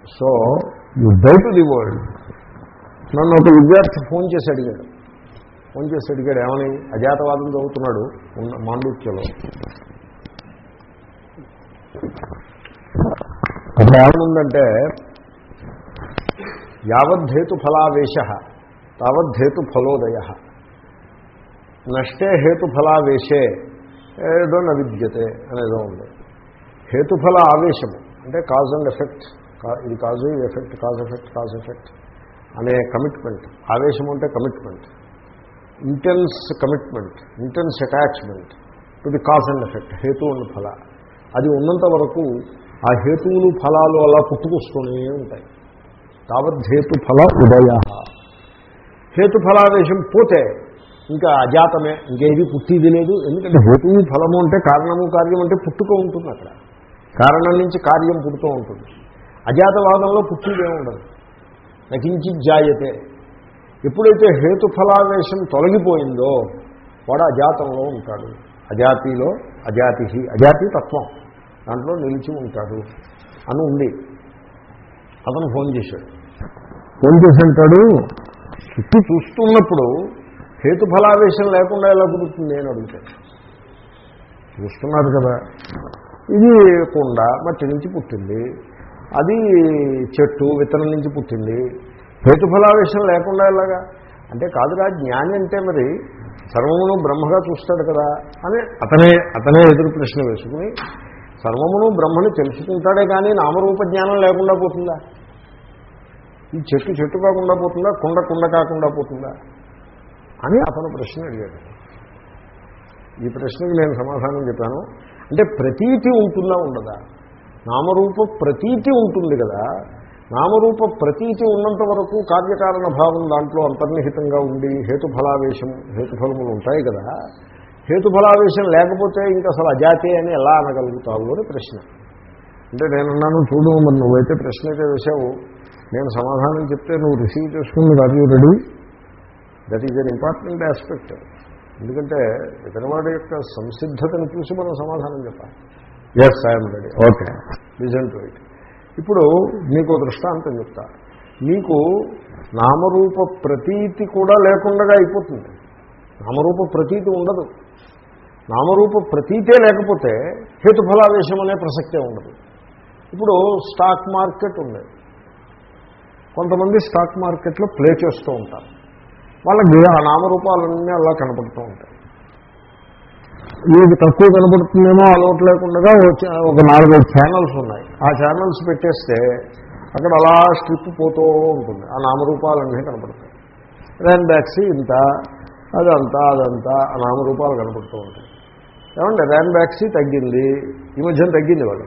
So you die to the world నన్ను ఒక విద్యార్థి ఫోన్ చేసి అడిగాడు ఫోన్ చేసి అడిగాడు ఏమని అజాతవాదం చదువుతున్నాడు ఉన్న మాండూక్యలో అక్కడ ఏమనుందంటే యావద్ధేతు ఫలావేశ తావద్ధేతు ఫలోదయ నష్టే హేతుఫలావేశే ఏదో నవిద్యతే అనేదో ఉంది హేతుఫల ఆవేశము అంటే కాజ్ అండ్ ఎఫెక్ట్ ఇది కాజు ఇది effect cause effect cause effect అనే కమిట్మెంట్ ఆవేశం అంటే commitment intense commitment intense attachment to the cause and effect హేతు అండ్ ఫల అది ఉన్నంత వరకు ఆ హేతువులు ఫలాలు అలా పుట్టుకొస్తూనే ఉంటాయి తావద్ధేతు ఫల ఉదయ హేతుఫలావేశం పోతే ఇంకా అజాతమే ఇంకేది పుట్టిది లేదు ఎందుకంటే హేతువు ఫలము అంటే కారణము కార్యం అంటే పుట్టుక ఉంటుంది అక్కడ కారణం నుంచి కార్యం పుడుతూ ఉంటుంది అజాతవాదంలో పుట్టిదే ఉండదు నకించి జాయతే ఎప్పుడైతే హేతుఫలావేశం తొలగిపోయిందో వాడు అజాతంలో ఉంటాడు అజాతిలో అజాతి అజాతి తత్వం దాంట్లో నిలిచి ఉంటాడు అని ఉంది అతను ఫోన్ చేశాడు ఫోన్ చేసి అంటాడు చుట్టూ చూస్తున్నప్పుడు హేతుఫలావేశం లేకుండా ఎలా కుదురుతుంది అని అడుగుతాడు చూస్తున్నారు కదా ఇది కుండ మట్టి నుంచి పుట్టింది అది చెట్టు విత్తనం నుంచి పుట్టింది హేతుఫలావేశం లేకుండా ఎలాగా అంటే కాదురా జ్ఞాని అంటే మరి సర్వమును బ్రహ్మగా చూస్తాడు కదా అని అతనే అతనే ఎదురు ప్రశ్న వేసుకుని సర్వమును బ్రహ్మని తెలుసుకుంటాడే కానీ నామరూప జ్ఞానం లేకుండా పోతుందా ఈ చెట్టు చెట్టు కాకుండా పోతుందా కుండ కుండ కాకుండా పోతుందా అని అతను ప్రశ్న అడిగాడు ఈ ప్రశ్నకి నేను సమాధానం చెప్పాను అంటే ప్రతీతి ఉంటుందా ఉండదా నామరూప ప్రతీతి ఉంటుంది కదా నామరూప ప్రతీతి ఉన్నంత వరకు కార్యకారణ భావం దాంట్లో అంతర్నిహితంగా ఉండి హేతుఫలావేశం హేతుఫలములు ఉంటాయి కదా హేతుఫలావేశం లేకపోతే ఇంకా అసలు అజాతే అని ఎలా అనగలుగుతావు అని ప్రశ్న అంటే నేనున్నాను చూడు మరి నువ్వైతే ప్రశ్న అయితే వేసావు నేను సమాధానం చెప్తే నువ్వు రిసీవ్ చేసుకుని are you ready that is an important aspect ఎందుకంటే ఇతరవాడి యొక్క సంసిద్ధతను చూసి మనం సమాధానం చెప్పాలి yes I'm ready okay listen to it ఇప్పుడు మీకు దృష్టాంతం చెప్తా మీకు నామరూప ప్రతీతి కూడా లేకుండా అయిపోతుంది నామరూప ప్రతీతి ఉండదు నామరూప ప్రతీతే లేకపోతే హేతుఫలావేశం అనే ప్రసక్తే ఉండదు ఇప్పుడు స్టాక్ మార్కెట్ ఉంది కొంతమంది స్టాక్ మార్కెట్లో ప్లే చేస్తూ ఉంటారు వాళ్ళకి ఆ నామరూపాలన్నీ అలా కనపడుతూ ఉంటాయి మీకు తక్కువ కనపడుతుందేమో అలవాటు లేకుండా ఒక నాలుగైదు ఛానల్స్ ఉన్నాయి ఆ ఛానల్స్ పెట్టేస్తే అక్కడ అలా స్ట్రిప్ పోతూ ఉంటుంది ఆ నామరూపాలన్నీ కనపడతాయి ర్యాన్ బ్యాక్సీ ఇంత అదంతా అదంతా ఆ నామరూపాలు కనపడుతూ ఉంటాయి ఏమంటే ర్యాన్ బ్యాక్సీ తగ్గింది ఈ మధ్యన తగ్గింది వాళ్ళు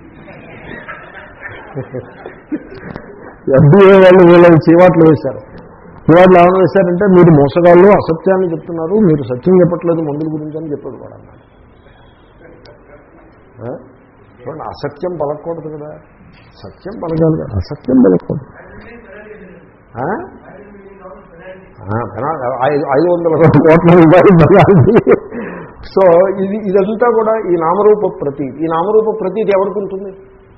ఎఫ్డీఏ వాళ్ళు వీళ్ళని చీవాట్లు వేశారు చీవాట్లు ఏమైనా వేశారంటే మీరు మోసగాళ్ళు అసత్యాన్ని చెప్తున్నారు మీరు సత్యం చెప్పట్లేదు మందుల గురించి అని చెప్పాడు కూడా అన్నాడు చూడండి అసత్యం పలకూడదు కదా సత్యం పలకాలి కదా అసత్యం పలకూడదు ఐదు వందల కోట్ల రూపాయలు పడాలి సో ఇది ఇదంతా కూడా ఈ నామరూప ప్రతీతి ఈ నామరూప ప్రతీతి ఎవరికి ఉంటుంది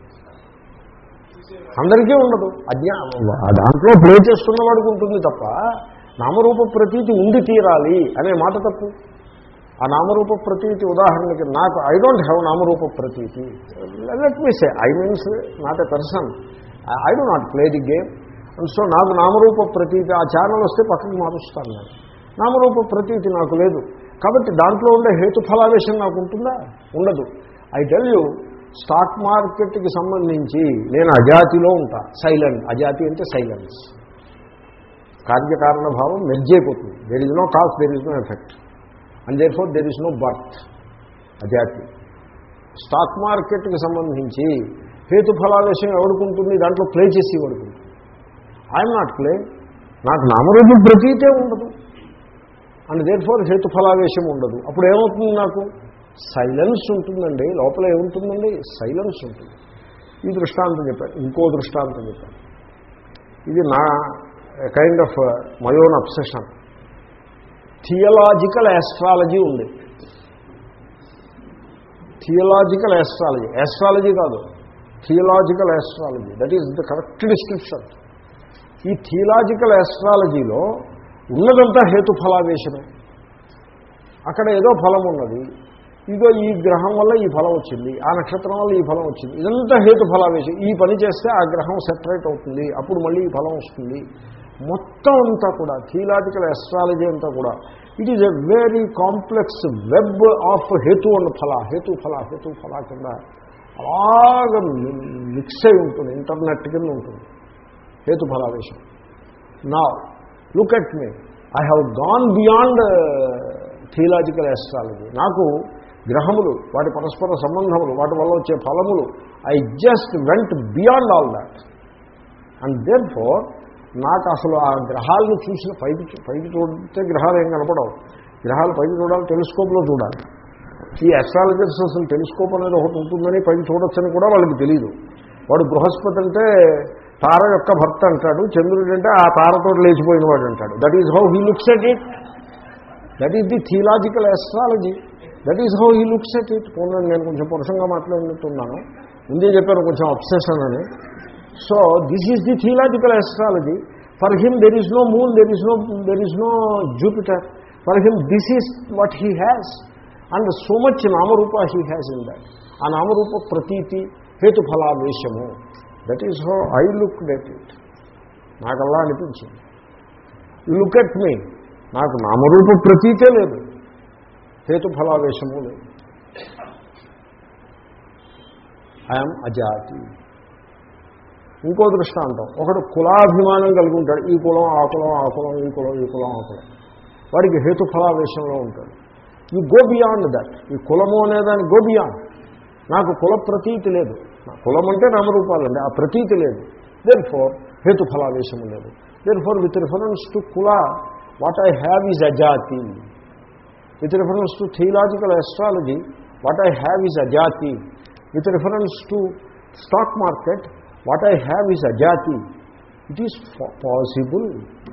అందరికీ ఉండదు అజ్ఞా దాంట్లో ప్లే చేస్తున్న వాడికి ఉంటుంది తప్ప నామరూప ప్రతీతి ఉండి తీరాలి అనే మాట తప్పు ఆ నామరూప ప్రతీతి ఉదాహరణకి నాకు ఐ డోంట్ హ్యావ్ నామరూప ప్రతీతి let me say I means not a person I do not play the game and so నాకు నామరూప ప్రతీతి ఆ ఛానల్ వస్తే పక్కకి మారుస్తాను నేను నామరూప ప్రతీతి నాకు లేదు కాబట్టి దాంట్లో ఉండే హేతుఫలావేశం నాకు ఉంటుందా ఉండదు ఐ టెల్ యూ స్టాక్ మార్కెట్కి సంబంధించి నేను అజాతిలో ఉంటా సైలెంట్ అజాతి అంటే సైలెన్స్ కార్యకారణ భావం మెర్జ్ అయిపోతుంది there is no cause there is no effect and therefore there is no birth అజాతి స్టాక్ మార్కెట్కి సంబంధించి హేతుఫలావేశం ఎవడుకుంటుంది దాంట్లో ప్లే చేసి ఎవడుకుంటుంది ఐఎమ్ నాట్ ప్లే నాకు నామరూపం ప్రతీతే ఉండదు అండ్ దేర్ ఫోర్ హేతుఫలావేశం ఉండదు అప్పుడు ఏమవుతుంది నాకు సైలెన్స్ ఉంటుందండి లోపల ఏముంటుందండి సైలెన్స్ ఉంటుంది ఈ దృష్టాంతం చెప్పాను ఇంకో దృష్టాంతం చెప్పాను ఇది నా kind of my own obsession theological astrology ఉంది థియలాజికల్ యాస్ట్రాలజీ యాస్ట్రాలజీ కాదు theological astrology that is the correct description ఈ థియలాజికల్ ఆస్ట్రాలజీలో ఉన్నదంతా హేతుఫలావేశమే అక్కడ ఏదో ఫలం ఉన్నది ఇదో ఈ గ్రహం వల్ల ఈ ఫలం వచ్చింది ఆ నక్షత్రం వల్ల ఈ ఫలం వచ్చింది ఇదంతా హేతుఫలావేశం ఈ పని చేస్తే ఆ గ్రహం సెపరేట్ అవుతుంది అప్పుడు మళ్ళీ ఈ ఫలం వస్తుంది మొత్తం అంతా కూడా థియలాజికల్ ఎస్ట్రాలజీ అంతా కూడా it is a very complex web of హేతు అండ్ ఫల హేతు ఫల హేతు ఫల కింద అలాగ మిక్స్ అయి ఉంటుంది ఇంటర్నెట్ కింద ఉంటుంది హేతుఫలావేశం నా look at me I have gone beyond theological astrology నాకు గ్రహములు వాటి పరస్పర సంబంధములు వాటి వల్ల వచ్చే ఫలములు I just went beyond all that and therefore నాకు అసలు ఆ గ్రహాలను చూసిన పైకి పైకి చూడితే గ్రహాలు ఏం కనపడవు గ్రహాలు పైకి చూడాలి టెలిస్కోప్లో చూడాలి ఈ అస్ట్రాలజర్స్ అసలు టెలిస్కోప్ అనేది ఒకటి ఉంటుందని పైకి చూడొచ్చని కూడా వాళ్ళకి తెలియదు వాడు బృహస్పతి అంటే తార యొక్క భర్త అంటాడు చంద్రుడు అంటే ఆ తారతో లేచిపోయిన వాడు అంటాడు that is how he looks at it that is the theological astrology that is how he looks at it పోనీ నేను కొంచెం పురుషంగా మాట్లాడుతున్నాను ముందే చెప్పాను కొంచెం అబ్సెషన్ అని so this is the theological astrology for him there is no moon there is no there is no Jupiter for him this is what he has and so much నామరూప he has in that ఆ నామరూప ప్రతీతి హేతుఫలావేశము that is how I look at it నాకు అలా అనిపించింది you look at మీ నాకు నామరూప ప్రతీతే లేదు హేతుఫలావేశము లేదు ఐఎమ్ అజాతి ఇంకో దృష్టాంతం ఒకడు కులాభిమానం కలిగి ఉంటాడు ఈ కులం ఆ కులం ఆ కులం ఈ కులం ఈ కులం ఆ కులం వాడికి హేతుఫలావేశంలో ఉంటాడు యూ గో బియాండ్ దట్ ఈ కులము అనేదాన్ని గో బియాండ్ నాకు కుల ప్రతీతి లేదు కులం అంటే నామరూపాలండి ఆ ప్రతీతి లేదు దేర్ ఫోర్ హేతుఫలావేశము లేదు therefore with reference to కుల వాట్ ఐ హ్యావ్ ఈజ్ అజాతి with reference to theological astrology what I have is అజాతి with reference to stock market what I have is అజాతి it is possible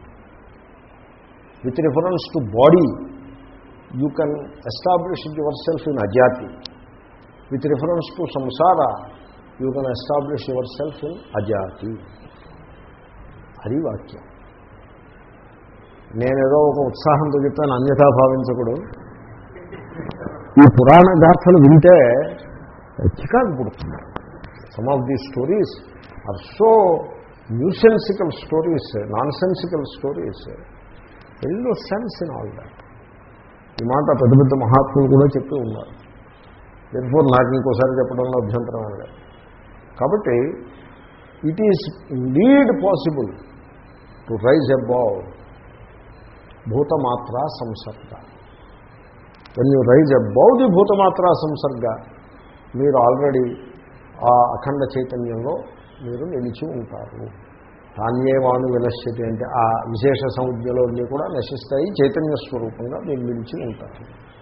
with reference to body you can establish yourself in అజాతి with reference to సంసార you can establish yourself in అజాతి అది వాక్యం నేనేదో ఒక ఉత్సాహంతో చెప్పాను అన్యథా భావించకూడదు ఈ పురాణ గాథలు వింటే చికాకు పుడుతుంది some of the stories are so nonsensical stories nonsensical stories ఎల్లో సెన్స్ ఇన్ ఆల్ దాట్ ఈ మాట పెద్ద పెద్ద మహాత్ములు కూడా చెప్తూ ఉన్నారు ఎర్ఫోర్ నాకు ఇంకోసారి చెప్పడంలో అభ్యంతరం అనగా కాబట్టి it is indeed possible to rise above భూతమాత్ర సంసర్గ when you rise above the భూతమాత్ర సంసర్గ మీరు ఆల్రెడీ ఆ అఖండ చైతన్యంలో మీరు నిలిచి ఉంటారు తాన్యే వాను వినశ్యతి అంటే ఆ విశేష సంజ్ఞలో అన్నీ కూడా నశిస్తాయి చైతన్య స్వరూపంగా మీరు నిలిచి ఉంటారు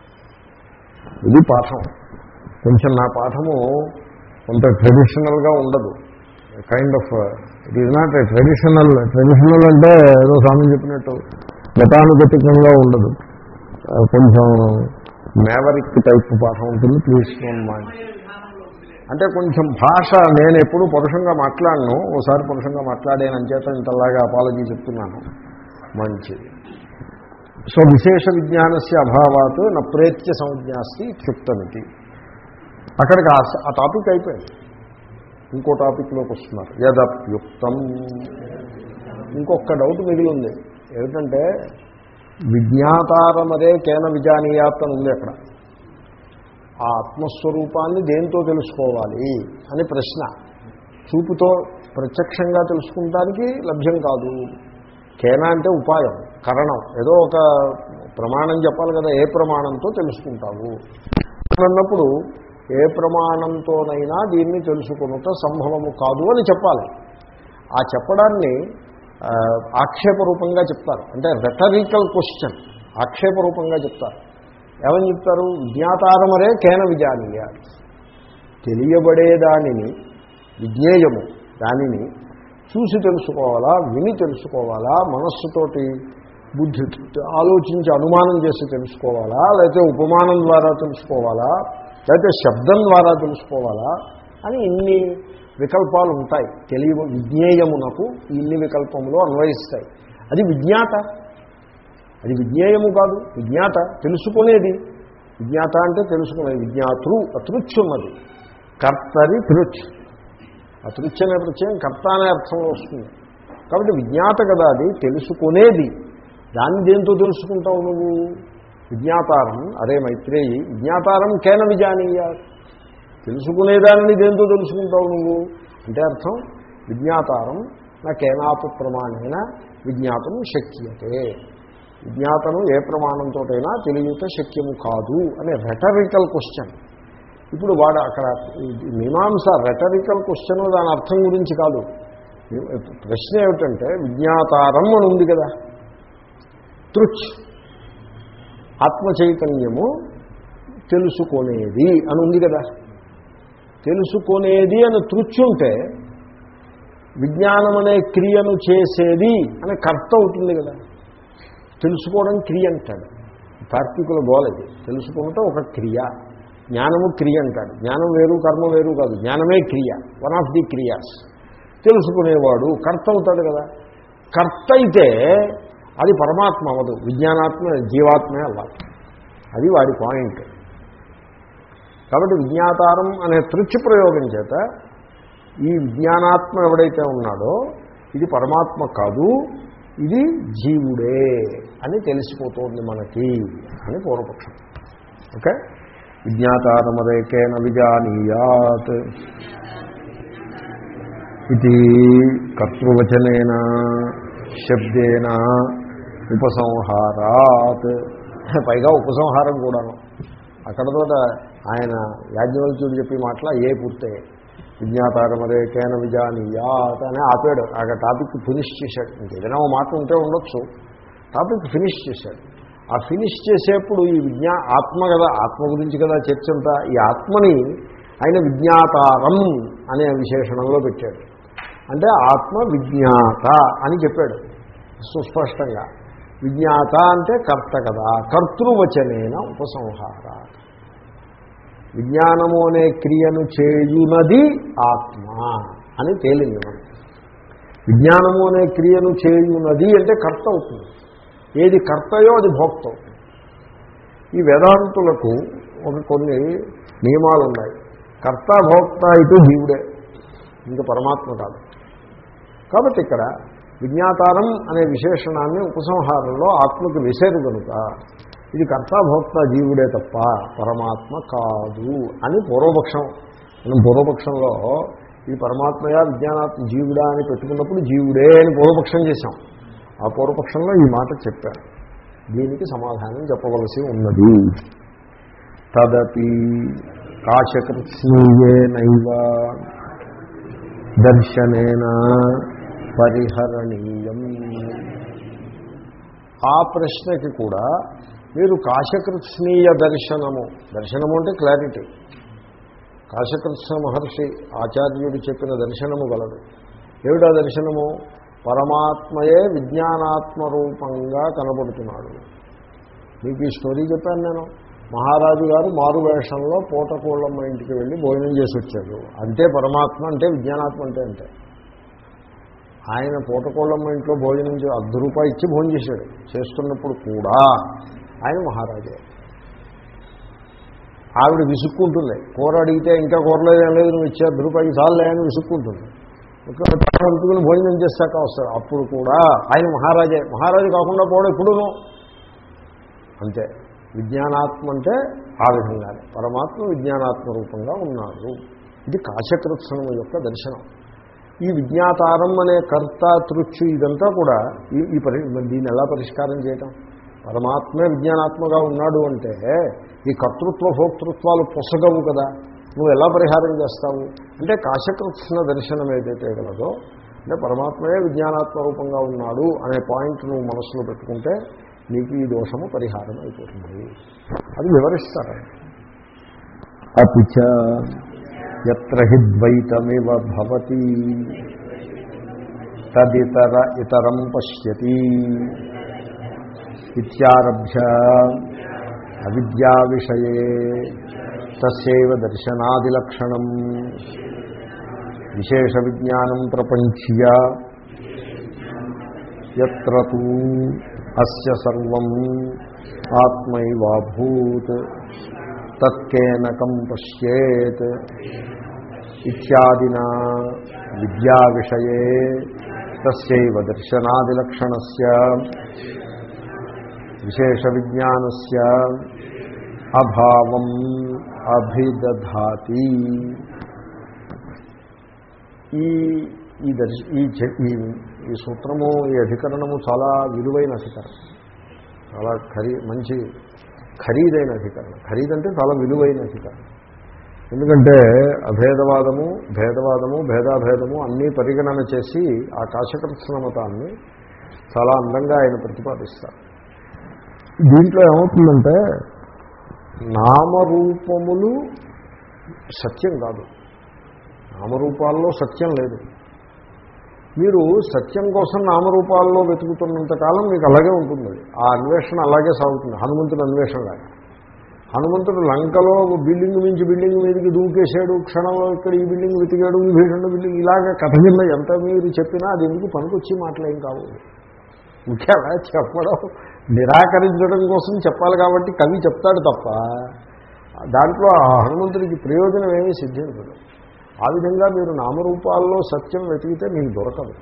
ఇది పాఠం కొంచెం నా పాఠము కొంత ట్రెడిషనల్గా ఉండదు kind of it is not traditional traditional అంటే ఏదో స్వామి చెప్పినట్టు గతానుగతికంగా ఉండదు కొంచెం మేవరిక్ టైప్ పాఠం ఉంటుంది ప్లీజ్ డోంట్ మైండ్ అంటే కొంచెం భాష నేను ఎప్పుడు పరుషంగా మాట్లాడను ఓసారి పరుషంగా మాట్లాడానని చేత ఇంతలాగా అపాలజీ చెప్తున్నాను మంచిది సో విశేష విజ్ఞానస్య అభావాత్ నా ప్రేత్య సంజ్ఞాస్తి ఇత్యుక్తమితి అక్కడికి ఆ టాపిక్ అయిపోయింది ఇంకో టాపిక్లోకి వస్తున్నారు యదప్యుక్తం ఇంకొక డౌట్ మిగిలింది ఏమిటంటే విజ్ఞాతారమరే కేన విజానీయాత్ అని ఉంది అక్కడ ఆ ఆత్మస్వరూపాన్ని దేంతో తెలుసుకోవాలి అని ప్రశ్న చూపుతో ప్రత్యక్షంగా తెలుసుకుంటానికి లభ్యం కాదు కేనా అంటే ఉపాయం కరణం ఏదో ఒక ప్రమాణం చెప్పాలి కదా ఏ ప్రమాణంతో తెలుసుకుంటావు అన్నప్పుడు ఏ ప్రమాణంతోనైనా దీన్ని తెలుసుకున్నట సంభవము కాదు అని చెప్పాలి ఆ చెప్పడాన్ని ఆక్షేపరూపంగా చెప్తారు అంటే రెటరికల్ క్వశ్చన్ ఆక్షేపరూపంగా చెప్తారు ఏమని చెప్తారు విజ్ఞాతారమరే కేన విజానీయ తెలియబడే దానిని విజ్ఞేయము దానిని చూసి తెలుసుకోవాలా విని తెలుసుకోవాలా మనస్సుతోటి బుద్ధి ఆలోచించి అనుమానం చేసి తెలుసుకోవాలా లేకపోతే ఉపమానం ద్వారా తెలుసుకోవాలా లేకపోతే శబ్దం ద్వారా తెలుసుకోవాలా అని ఇన్ని వికల్పాలు ఉంటాయి తెలియ విజ్ఞేయమునకు ఇన్ని వికల్పములు అన్వయిస్తాయి అది విజ్ఞాత అది విజ్ఞేయము కాదు విజ్ఞాత తెలుసుకునేది విజ్ఞాత అంటే తెలుసుకునేది విజ్ఞాతృ అతృచ్చున్నది కర్తరి తృచ్ అతృచ్ అనే ప్రత్యయం కర్త అనే అర్థంలో వస్తుంది కాబట్టి విజ్ఞాత కదా అది తెలుసుకునేది దాన్ని దేంతో తెలుసుకుంటావు నువ్వు విజ్ఞాతారం అరే మైత్రేయి విజ్ఞాతారం కేన విజానీయ తెలుసుకునేదానిని దేంతో తెలుసుకుంటావు నువ్వు అంటే అర్థం విజ్ఞాతారం నా కేనాపు ప్రమాణేన విజ్ఞాతం శక్యతే విజ్ఞాతను ఏ ప్రమాణంతోటైనా తెలియట శక్యము కాదు అనే రెటరికల్ క్వశ్చన్ ఇప్పుడు వాడు అక్కడ మీమాంస రెటరికల్ క్వశ్చన్ దాని అర్థం గురించి కాదు ప్రశ్న ఏమిటంటే విజ్ఞాతారం అని ఉంది కదా తృచ్ ఆత్మ చైతన్యము తెలుసుకునేది అని ఉంది కదా తెలుసుకునేది అని తృచ్చుంటే విజ్ఞానం అనే క్రియను చేసేది అనే కర్త అవుతుంది కదా తెలుసుకోవడం క్రియ అంటాడు తార్కికుల గోలది తెలుసుకుంటే ఒక క్రియ జ్ఞానము క్రియ అంటాడు జ్ఞానం వేరు కర్మ వేరు కాదు జ్ఞానమే క్రియ వన్ ఆఫ్ ది క్రియాస్ తెలుసుకునేవాడు కర్త అవుతాడు కదా కర్త అయితే అది పరమాత్మ అవ్వదు విజ్ఞానాత్మ జీవాత్మే అవ్వాలి అది వాడి పాయింట్ కాబట్టి విజ్ఞాతారం అనే తృచ్చి ప్రయోగం చేత ఈ విజ్ఞానాత్మ ఎవడైతే ఉన్నాడో ఇది పరమాత్మ కాదు ఇది జీవుడే అని తెలిసిపోతోంది మనకి అని పూర్వపక్షం ఓకే విజ్ఞాతారమరేకేన విజానీయాత్ ఇది కర్తృవచనేన శబ్దేన ఉపసంహారాత్ పైగా ఉపసంహారం కూడాను అక్కడతో ఆయన యాజ్ఞవల్క్యుడు చెప్పి మాటల ఏ పూర్తయ్యాయి విజ్ఞాతారమరేకేన విజానీయాత్ అని ఆపాడు ఆ టాపిక్ ఫినిష్ చేశాడు ఇంకేదైనా ఓ మాట ఉంటే ఉండొచ్చు టాపిక్ ఫినిష్ చేశాడు ఆ ఫినిష్ చేసేప్పుడు ఈ విజ్ఞా ఆత్మ కదా ఆత్మ గురించి కదా చర్చ అంతా ఈ ఆత్మని ఆయన విజ్ఞాతారం అనే విశేషణంలో పెట్టాడు అంటే ఆత్మ విజ్ఞాత అని చెప్పాడు సుస్పష్టంగా విజ్ఞాత అంటే కర్త కదా కర్తృవచనేన ఉపసంహార విజ్ఞానము అనే క్రియను చేయునది ఆత్మ అని తేలింది మనకి విజ్ఞానము అనే క్రియను చేయునది అంటే కర్త అవుతుంది ఏది కర్తయో అది భోక్త అవుతుంది ఈ వేదాంతులకు ఒక కొన్ని నియమాలు ఉన్నాయి కర్త భోక్త ఇటు జీవుడే ఇంకా పరమాత్మ కాదు కాబట్టి ఇక్కడ విజ్ఞాతారం అనే విశేషణాన్ని ఉపసంహారంలో ఆత్మకు విసేరు కనుక ఇది కర్తాభోక్త జీవుడే తప్ప పరమాత్మ కాదు అని పూర్వపక్షం మనం పూర్వపక్షంలో ఇది పరమాత్మయా విజ్ఞానాత్మ జీవుడా అని పెట్టుకున్నప్పుడు జీవుడే అని పూర్వపక్షం చేశాం ఆ పూర్వపక్షంలో ఈ మాట చెప్పాను దీనికి సమాధానం చెప్పవలసి ఉన్నది తదపి కాశకృత్స్నీయేనైవ దర్శనేన పరిహరణీయం ఆ ప్రశ్నకి కూడా మీరు కాశకృత్స్నీయ దర్శనము దర్శనము అంటే క్లారిటీ కాశకృత్స్న మహర్షి ఆచార్యుడు చెప్పిన దర్శనము గలదు ఏమిటా దర్శనము పరమాత్మయే విజ్ఞానాత్మ రూపంగా కనబడుతున్నాడు మీకు ఈ స్టోరీ చెప్పాను నేను మహారాజు గారు మారు వేషంలో పూటకోళ్ళమ్మ ఇంటికి వెళ్ళి భోజనం చేసి వచ్చాడు అంతే పరమాత్మ అంటే విజ్ఞానాత్మ అంటే అంటే ఆయన పూటకోళ్ళమ్మ ఇంట్లో భోజనం చే అర్ధ రూపాయి ఇచ్చి భోజనం చేశాడు చేస్తున్నప్పుడు కూడా ఆయన మహారాజే ఆవిడ విసుక్కుంటుంది కూర అడిగితే ఇంకా కూరలేదు ఏం లేదు నువ్వు ఇచ్చే అర్ధ రూపాయికి చాలే అని విసుక్కుంటుంది అందుకుని భోజనం చేస్తాక వస్తారు అప్పుడు కూడా ఆయన మహారాజే మహారాజు కాకుండా పోవడం ఎప్పుడును అంతే విజ్ఞానాత్మ అంటే ఆ విధంగానే పరమాత్మ విజ్ఞానాత్మ రూపంగా ఉన్నాడు ఇది కాశకృత్సనం యొక్క దర్శనం ఈ విజ్ఞాతారం అనే కర్త తృక్షు ఇదంతా కూడా ఈ ఈ పరి దీన్ని ఎలా పరిష్కారం చేయటం పరమాత్మే విజ్ఞానాత్మగా ఉన్నాడు అంటే ఈ కర్తృత్వ భోక్తృత్వాలు పొసగవు కదా నువ్వు ఎలా పరిహారం చేస్తావు అంటే కాశకృష్ణ దర్శనం ఏదైతే గలదో అంటే పరమాత్మయే విజ్ఞానాత్మ రూపంగా ఉన్నాడు అనే పాయింట్ నువ్వు మనసులో పెట్టుకుంటే నీకు ఈ దోషము పరిహారం అయిపోతుంది అది వివరిస్తారు అపిచ ఎత్ర హి ద్వైతమివ భవతి తదితర ఇతరం పశ్యతి ఇత్యారభ్య అవిద్యా విషయే తస్యైవ దర్శనాదిలక్షణం విశేష విజ్ఞానం ప్రపంచీయ ఎత్ర తూ అస్య సర్వం ఆత్మైవాభూత్ తత్కేనకం పశ్యేత్ ఇత్యాదినా విద్యా విషయే తస్యైవ దర్శనాదిలక్షణస్య విశేష విజ్ఞానస్య అభావం అభిదధాతి ఈ ఈ దర్శ ఈ చె- ఈ ఈ సూత్రము ఈ అధికరణము చాలా విలువైన అధికరణం చాలా ఖరీ మంచి ఖరీదైన అధికరణం ఖరీదంటే చాలా విలువైన అధికరణం ఎందుకంటే అభేదవాదము భేదవాదము భేదాభేదము అన్నీ పరిగణన చేసి ఆ కాశకృత్న మతాన్ని చాలా అందంగా ఆయన ప్రతిపాదిస్తారు దీంట్లో ఏమవుతుందంటే నామరూపములు సత్యం కాదు నామరూపాల్లో సత్యం లేదు మీరు సత్యం కోసం నామరూపాల్లో వెతుకుతున్నంత కాలం మీకు అలాగే ఉంటుంది అది. ఆ అన్వేషణ అలాగే సాగుతుంది హనుమంతుడు అన్వేషణ లాగా హనుమంతుడు లంకలో బిల్డింగ్ మించి బిల్డింగ్ మీదకి దూకేశాడు క్షణంలో ఇక్కడ ఈ బిల్డింగ్ వెతికాడు ఈ భీషణ బిల్డింగ్ ఇలాగ కథ కింద ఎంత మీరు చెప్పినా అది ఎందుకు పనికొచ్చి మాటలేం కావు ముఖ్యంగా చెప్పడం నిరాకరించడం కోసం చెప్పాలి కాబట్టి కవి చెప్తాడు తప్ప దాంట్లో ఆ హనుమంతుడికి ప్రయోజనం ఏమీ సిద్ధించదు ఆ విధంగా మీరు నామరూపాల్లో సత్యం వెతికితే మీకు దొరకదు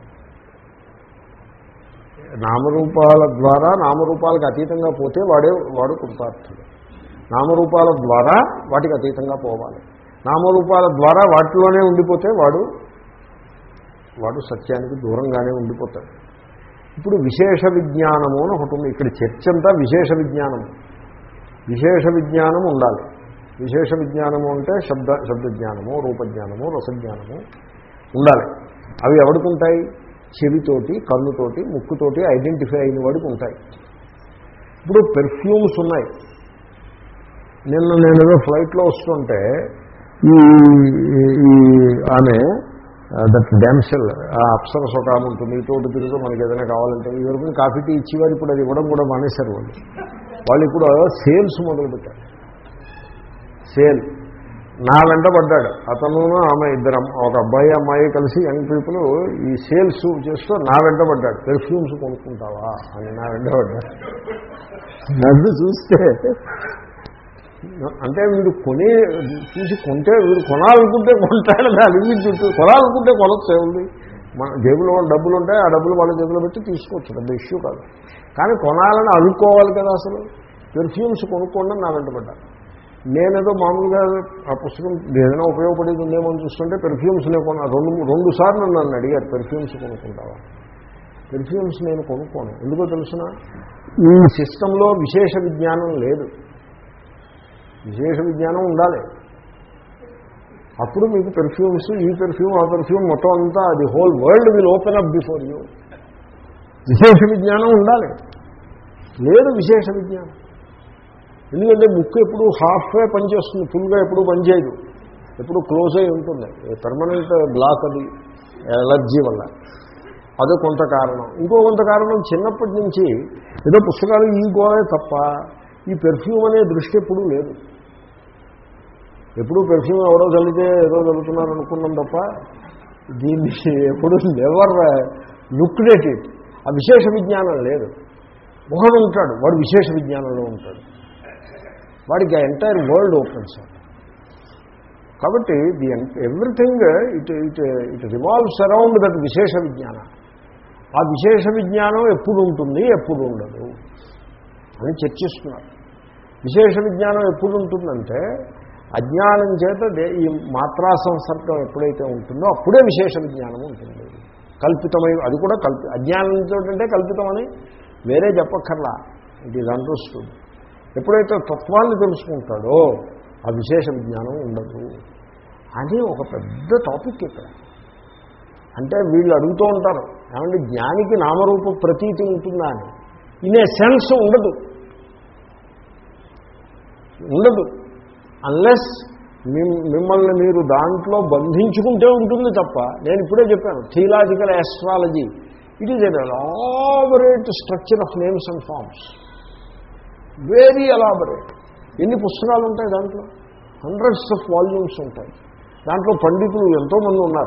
నామరూపాల ద్వారా నామరూపాలకు అతీతంగా పోతే వాడే వాడు కృతార్థుడు నామరూపాల ద్వారా వాటికి అతీతంగా పోవాలి నామరూపాల ద్వారా వాటిలోనే ఉండిపోతే వాడు వాడు సత్యానికి దూరంగానే ఉండిపోతాడు ఇప్పుడు విశేష విజ్ఞానము అని ఒకటి ఉంది ఇక్కడ చర్చ అంతా విశేష విజ్ఞానము విశేష విజ్ఞానం ఉండాలి విశేష విజ్ఞానము అంటే శబ్ద శబ్దజ్ఞానము రూపజ్ఞానము రసజ్ఞానము ఉండాలి అవి ఎవరికి ఉంటాయి చెవితోటి కన్నుతోటి ముక్కుతోటి ఐడెంటిఫై అయిన వాడికి ఉంటాయి ఇప్పుడు పెర్ఫ్యూమ్స్ ఉన్నాయి నిన్న నేను ఏదో ఫ్లైట్లో వస్తుంటే ఈ ఈ ఆమె దట్ డ్యామ్సెల్ ఆ అప్సరస్ ఒక ఆమె ఉంటుంది ఇతోటి తిరుగుతూ మనకి ఏదైనా కావాలంటే ఈ వరకు కాఫీ టీ ఇచ్చేవారు ఇప్పుడు అది ఇవ్వడం కూడా మానేశారు వాళ్ళు వాళ్ళు ఇప్పుడు సేల్స్ మొదలుపెట్టారు సేల్ నా వెంట పడ్డాడు అతను ఆమె ఇద్దరు అమ్మ- ఒక అబ్బాయి అమ్మాయి కలిసి యంగ్ పీపుల్ ఈ సేల్స్ చేస్తూ నా వెంట పడ్డాడు పెర్ఫ్యూమ్స్ కొనుక్కుంటావా అని నా వెంట పడ్డాడు నన్ను చూస్తే అంటే వీడు కొని చూసి కొంటే వీడు కొనాలనుకుంటే కొంటాడు దాని గురించి చుట్టూ కొనాలనుకుంటే కొనొచ్చు ఏముంది మన జేబులో ఉన్న డబ్బులు ఉంటాయి ఆ డబ్బులు వాళ్ళ జేబులో పెట్టి తీసుకోవచ్చు పెద్ద ఇష్యూ కాదు కానీ కొనాలని అనుకోవాలి కదా అసలు పెర్ఫ్యూమ్స్ కొనుక్కోండి అని నా వెంటబడ్డాను నేనేదో మామూలుగా ఆ పుస్తకం ఏదైనా ఉపయోగపడేది ఉందేమో అని చూస్తుంటే పెర్ఫ్యూమ్స్ నేను కొన్నా రెండు రెండు సార్లు నన్ను అడిగారు పెర్ఫ్యూమ్స్ కొనుక్కుంటావా పెర్ఫ్యూమ్స్ నేను కొనుక్కోను ఎందుకో తెలుసిన ఈ సిస్టంలో విశేష విజ్ఞానం లేదు విశేష విజ్ఞానం ఉండాలి అప్పుడు మీకు పెర్ఫ్యూమ్స్ ఈ పెర్ఫ్యూమ్ ఆ పెర్ఫ్యూమ్ మొత్తం అంతా అది whole world will open up before you విశేష విజ్ఞానం ఉండాలి లేదు విశేష విజ్ఞానం ఎందుకంటే ముక్కు ఎప్పుడు హాఫ్వే పనిచేస్తుంది ఫుల్గా ఎప్పుడు పనిచేయదు ఎప్పుడు క్లోజ్ అయి ఉంటుంది పెర్మనెంట్ బ్లాక్ అది ఎలర్జీ వల్ల అదో కొంత కారణం ఇంకో కొంత కారణం చిన్నప్పటి నుంచి ఏదో పుస్తకాలు ఈ గోవే తప్ప ఈ పెర్ఫ్యూమ్ అనే దృష్టి ఎప్పుడూ లేదు ఎప్పుడూ పెర్ఫ్యూమ్ ఎవరో చల్లితే ఏదో చల్లుతున్నారు అనుకున్నాం తప్ప దీన్ని ఎప్పుడు నెవర్ లుక్డెట్ ఇట్ ఆ విశేష విజ్ఞానం లేదు ఒకడు ఉంటాడు వాడు విశేష విజ్ఞానంలో ఉంటాడు వాడికి ఎంటైర్ వరల్డ్ ఓపెన్స్ కాబట్టి the everything it it it revolves around that విశేష విజ్ఞానం ఆ విశేష విజ్ఞానం ఎప్పుడు ఉంటుంది ఎప్పుడు ఉండదు అని చర్చిస్తున్నారు విశేష విజ్ఞానం ఎప్పుడు ఉంటుందంటే అజ్ఞానం చేత దే- ఈ మాత్రా సంసర్గం ఎప్పుడైతే ఉంటుందో అప్పుడే విశేష విజ్ఞానం ఉంటుంది కల్పితమై అది కూడా కల్పి అజ్ఞానంతో అంటే కల్పితమని వేరే చెప్పక్కర్లా ఇట్ ఈజ్ అండర్స్టూడ్ ఎప్పుడైతే తత్వాన్ని తెలుసుకుంటాడో ఆ విశేష విజ్ఞానం ఉండదు అని ఒక పెద్ద టాపిక్ ఇక్కడ అంటే వీళ్ళు అడుగుతూ ఉంటారు ఏమంటే జ్ఞానికి నామరూప ప్రతీతి ఉంటుందా అని ఇనే సెన్స్ ఉండదు ఉండదు అన్లెస్ మిమ్మల్ని మీరు దాంట్లో బంధించుకుంటే ఉంటుంది తప్ప నేను ఇప్పుడే చెప్పాను theological astrology it is an elaborate structure of names and forms very elaborate ఎన్ని పుస్తకాలు ఉంటాయి దాంట్లో హండ్రెడ్స్ ఆఫ్ వాల్యూమ్స్ ఉంటాయి దాంట్లో పండితులు ఎంతోమంది ఉన్నారు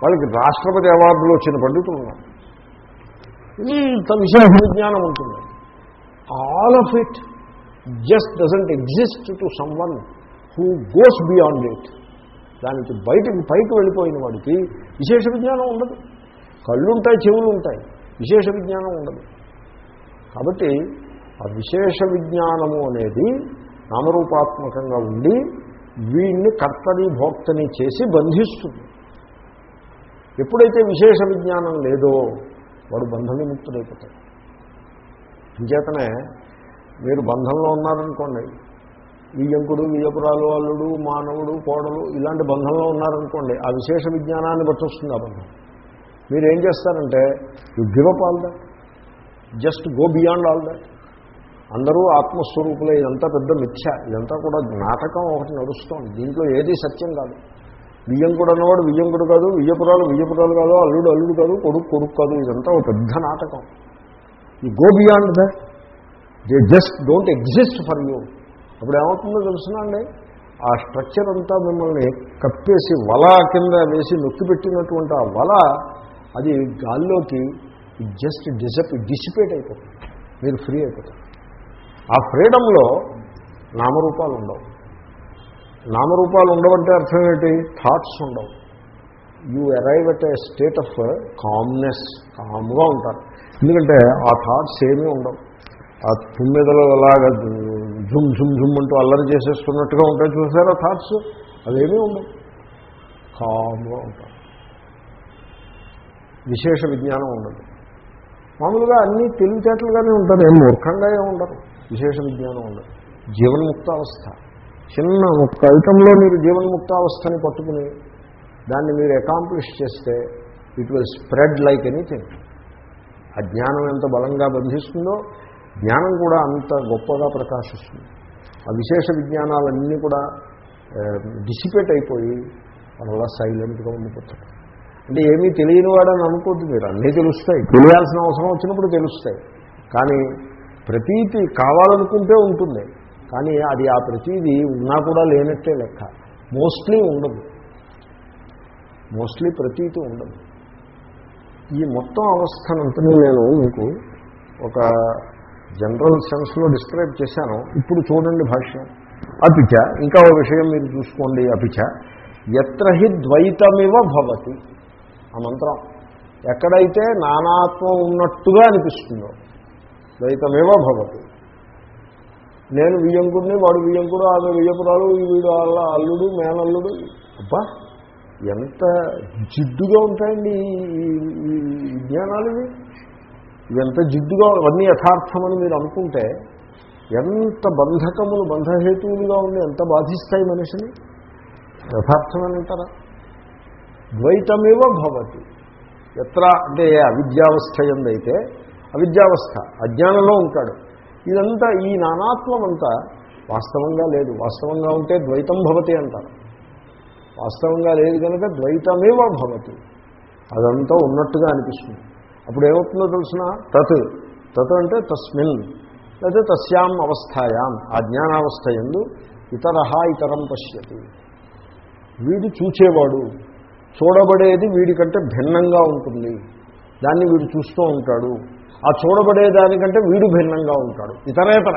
వాళ్ళకి రాష్ట్రపతి అవార్డులు వచ్చిన పండితులు ఉన్నారు ఇంత విశేష విజ్ఞానం ఉంటుంది all of it just doesn't exist to someone who goes beyond it దానికి బయటకు పైకి వెళ్ళిపోయిన వాడికి విశేష విజ్ఞానం ఉండదు కళ్ళుంటాయి చెవులు ఉంటాయి విశేష విజ్ఞానం ఉండదు కాబట్టి ఆ విశేష విజ్ఞానము అనేది నామరూపాత్మకంగా ఉండి వీడిని కర్తని భోక్తని చేసి బంధిస్తుంది ఎప్పుడైతే విశేష విజ్ఞానం లేదో వాడు బంధ విముక్తుడైపోతాడు అంచేతనే మీరు బంధంలో ఉన్నారనుకోండి వియ్యంకుడు వియ్యపురాలు అల్లుడు మానవుడు కోడలు ఇలాంటి బంధంలో ఉన్నారనుకోండి ఆ విశేష విజ్ఞానాన్ని బట్టి వస్తుంది ఆ బంధం మీరు ఏం చేస్తారంటే you give up all that just go beyond all that అందరూ ఆత్మస్వరూపులే ఇదంతా పెద్ద మిథ్య ఇదంతా కూడా నాటకం ఒకటి నడుస్తోంది దీంట్లో ఏది సత్యం కాదు వియ్యంకుడు అన్నవాడు వియ్యంకుడు కాదు వియ్యపురాలు వియ్యపురాలు కాదు అల్లుడు అల్లుడు కాదు కొడుకు కొడుకు కాదు ఇదంతా ఒక పెద్ద నాటకం ఈ go beyond that they just don't exist for you అప్పుడు ఏమవుతుందో తెలుసునండి ఆ స్ట్రక్చర్ అంతా మిమ్మల్ని కప్పేసి వల కింద వేసి నొక్కి పెట్టినటువంటి ఆ వల అది గాల్లోకి జస్ట్ డిసప్ డిసిపేట్ అయిపోతుంది మీరు ఫ్రీ అయిపోతారు ఆ ఫ్రీడంలో నామరూపాలు ఉండవు నామరూపాలు ఉండవంటే అర్థం ఏంటి థాట్స్ ఉండవు you arrive at a state of calmness కామ్గా ఉంటారు ఎందుకంటే ఆ థాట్స్ ఏమీ ఉండవు ఆ తుమ్మెదలు అలాగా జుమ్ జుమ్ జుమ్ అంటూ అల్లరి చేసేస్తున్నట్టుగా ఉంటాయి చూసారా థాట్స్ అవేమీ ఉండవు కామ్గా ఉంటారు విశేష విజ్ఞానం ఉండదు మామూలుగా అన్నీ తెలివితేటలుగానే ఉంటారు ఏం మూర్ఖంగా ఏమి ఉండరు విశేష విజ్ఞానం ఉండదు జీవన్ముక్తావస్థ చిన్న ఒక్క ఐటంలో మీరు జీవన్ముక్తావస్థని పట్టుకుని దాన్ని మీరు అకాంప్లిష్ చేస్తే it will spread like anything ఆ జ్ఞానం ఎంత బలంగా బంధిస్తుందో జ్ఞానం కూడా అంత గొప్పగా ప్రకాశిస్తుంది ఆ విశేష విజ్ఞానాలన్నీ కూడా డిసిపేట్ అయిపోయి అలా సైలెంట్గా ఉండిపోతాడు అంటే ఏమీ తెలియని వాడని అనుకోద్దు మీరు అన్నీ తెలుస్తాయి తెలియాల్సిన అవసరం వచ్చినప్పుడు తెలుస్తాయి కానీ ప్రతీతి కావాలనుకుంటే ఉంటుంది కానీ అది ఆ ప్రతీది ఉన్నా కూడా లేనట్టే లెక్క మోస్ట్లీ ఉండదు మోస్ట్లీ ప్రతీతి ఉండదు ఈ మొత్తం అవస్థనంతని నేను మీకు ఒక జనరల్ సెన్స్లో డిస్క్రైబ్ చేశాను ఇప్పుడు చూడండి భాష్యం అపిచ ఇంకా ఒక విషయం మీరు చూసుకోండి అపిచ ఎత్ర హి ద్వైతమివ భవతి ఆ మంత్రం ఎక్కడైతే నానాత్వం ఉన్నట్టుగా అనిపిస్తుందో ద్వైతమివ భవతి నేను వియ్యంకుడిని వాడు వియ్యంకుడు ఆమె వియ్యపురాలు వీడు అల్ల అల్లుడు మేనల్లుడు అబ్బా ఎంత జిడ్డుగా ఉంటాయండి ఈ జ్ఞానాలు ఇవి ఇవెంత జిడ్డుగా అవన్నీ యథార్థమని మీరు అనుకుంటే ఎంత బంధకములు బంధహేతువులుగా ఉండి ఎంత బాధిస్తాయి మనిషిని యథార్థమని అంటారా ద్వైతమివ భవతి ఎత్ర అంటే ఏ అవిద్యావస్థ ఎందైతే అవిద్యావస్థ అజ్ఞానంలో ఉంటాడు ఇదంతా ఈ నానాత్వం అంతా వాస్తవంగా లేదు వాస్తవంగా ఉంటే ద్వైతం భవతి అంటారు వాస్తవంగా లేదు కనుక ద్వైతమేవ భవతి అదంతా ఉన్నట్టుగా అనిపిస్తుంది అప్పుడు ఏమవుతుందో తెలిసిన తత్ తత్ అంటే తస్మిన్ లేదా తస్యాం అవస్థాయాం ఆ జ్ఞానావస్థ ఎందు ఇతర ఇతరం పశ్యతి వీడు చూచేవాడు చూడబడేది వీడికంటే భిన్నంగా ఉంటుంది దాన్ని వీడు చూస్తూ ఉంటాడు ఆ చూడబడేదానికంటే వీడు భిన్నంగా ఉంటాడు ఇతరేతర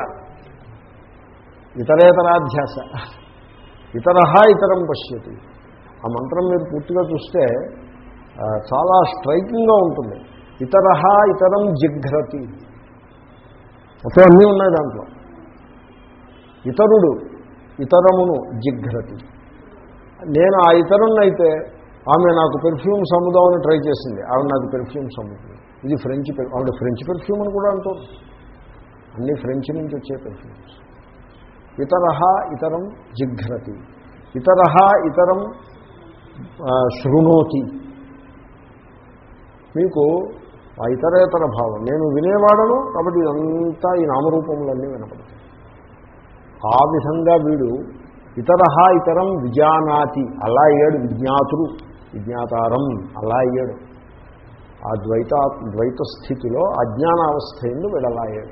ఇతరేతరాధ్యాస ఇతర ఇతరం పశ్యతి ఆ మంత్రం మీరు పూర్తిగా చూస్తే చాలా స్ట్రైకింగ్గా ఉంటుంది ఇతర ఇతరం జిఘ్రతి మొత్తం అన్నీ ఉన్నాయి దాంట్లో ఇతరుడు ఇతరమును జిఘ్రతి నేను ఆ ఇతరున్నైతే ఆమె నాకు పెర్ఫ్యూమ్స్ అమ్ముదామని ట్రై చేసింది ఆవిడ నాకు పెర్ఫ్యూమ్స్ అమ్ముతుంది ఇది ఫ్రెంచ్ ఆవిడ ఫ్రెంచ్ పెర్ఫ్యూమ్ అని కూడా అంటుంది అన్నీ ఫ్రెంచ్ నుంచి వచ్చే పెర్ఫ్యూమ్స్ ఇతర ఇతరం జిఘ్రతి ఇతర ఇతరం శృణోతి మీకు ఆ ఇతరేతర భావం నేను వినేవాడను కాబట్టి ఇదంతా ఈ నామరూపములన్నీ వినపడతాయి ఆ విధంగా వీడు ఇతర ఇతరం విజానాతి అలా అయ్యాడు విజ్ఞాతుడు విజ్ఞాతారం అలా అయ్యాడు ఆ ద్వైత ద్వైత స్థితిలో అజ్ఞానావస్థ ఎందు వీడలా అయ్యాడు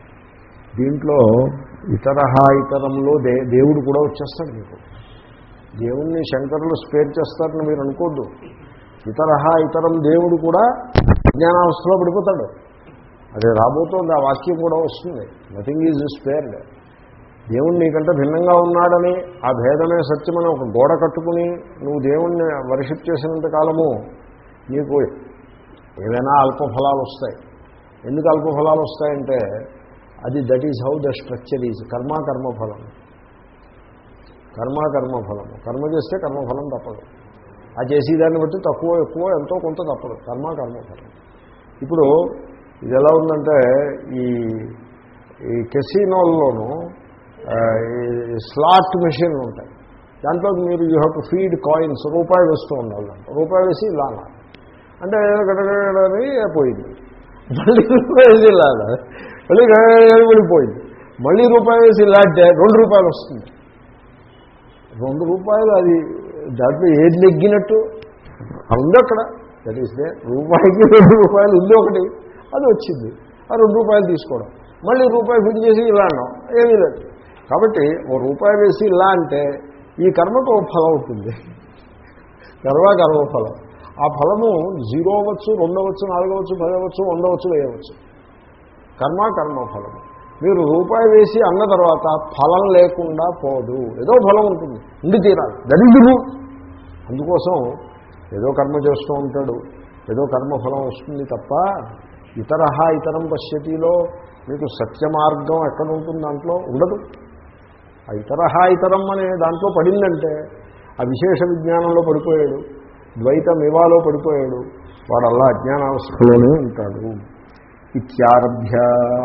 దీంట్లో ఇతర ఇతరంలో దే దేవుడు కూడా వచ్చేస్తాడు మీకు దేవుణ్ణి శంకరులు స్పేర్ చేస్తారని మీరు అనుకోద్దు ఇతరహ ఇతరం దేవుడు కూడా జ్ఞానావస్థలో పడిపోతాడు అదే రాబోతోంది ఆ వాక్యం కూడా వస్తుంది నథింగ్ ఈజ్ స్పేర్డ్ దేవుణ్ణి నీకంటే భిన్నంగా ఉన్నాడని ఆ భేదమే సత్యమని ఒక గోడ కట్టుకుని నువ్వు దేవుణ్ణి వర్షిప్ చేసినంత కాలము నీకు ఏవైనా అల్పఫలాలు వస్తాయి ఎందుకు అల్పఫలాలు వస్తాయంటే అది that is how the structure is కర్మ కర్మఫలం కర్మ కర్మఫలము కర్మ చేస్తే కర్మఫలం తప్పదు ఆ చేసేదాన్ని బట్టి తక్కువ ఎక్కువ ఎంతో కొంత తప్పదు కర్మ కర్మఫలం ఇప్పుడు ఇది ఎలా ఉందంటే ఈ ఈ కెసినోల్లోనూ ఈ స్లాట్ మెషిన్లు ఉంటాయి దాంట్లో మీరు you have to feed coins రూపాయి వేస్తూ ఉండాలి దాంట్లో రూపాయి వేసి ఇలా అనాలి. అంటే గడగడని పోయింది మళ్ళీ రూపాయి వేసి ఇలా అనాలి. మళ్ళీ గడగడని పడిపోయింది మళ్ళీ రూపాయి వేసి ఇలా అంటే రెండు రూపాయలు వస్తుంది రెండు రూపాయలు అది దాంట్లో ఏది నెగ్గినట్టు ఆ ఉంది అక్కడ దట్ ఈస్ దే రూపాయికి రెండు రూపాయలు ఉంది ఒకటి అది వచ్చింది ఆ రెండు రూపాయలు తీసుకోవడం మళ్ళీ రూపాయి ఫిట్ చేసి ఇలా అన్నాం ఏమీ లేదు కాబట్టి ఓ రూపాయి వేసి ఇలా అంటే ఈ కర్మకు ఒక ఫలం అవుతుంది కర్మ కర్మ ఫలం ఆ ఫలము జీరో అవ్వచ్చు రెండవచ్చు నాలుగవచ్చు పదవచ్చు వందవచ్చు వేయవచ్చు కర్మ కర్మ ఫలము మీరు రూపాయి వేసి అన్న తర్వాత ఫలం లేకుండా పోదు ఏదో ఫలం ఉంటుంది ఉండి తీరాలి దరిద్రు అందుకోసం ఏదో కర్మ చేస్తూ ఉంటాడు ఏదో కర్మఫలం వస్తుంది తప్ప ఇతర ఇతరం పశ్యతిలో మీకు సత్య మార్గం ఎక్కడ ఉంటుంది దాంట్లో ఉండదు ఆ ఇతర ఇతరం అనే దాంట్లో పడిందంటే ఆ విశేష విజ్ఞానంలో పడిపోయాడు ద్వైతం ఇవాలో పడిపోయాడు వాడు అలా అజ్ఞానావస్థలోనే ఉంటాడు ఇత్యారభ్య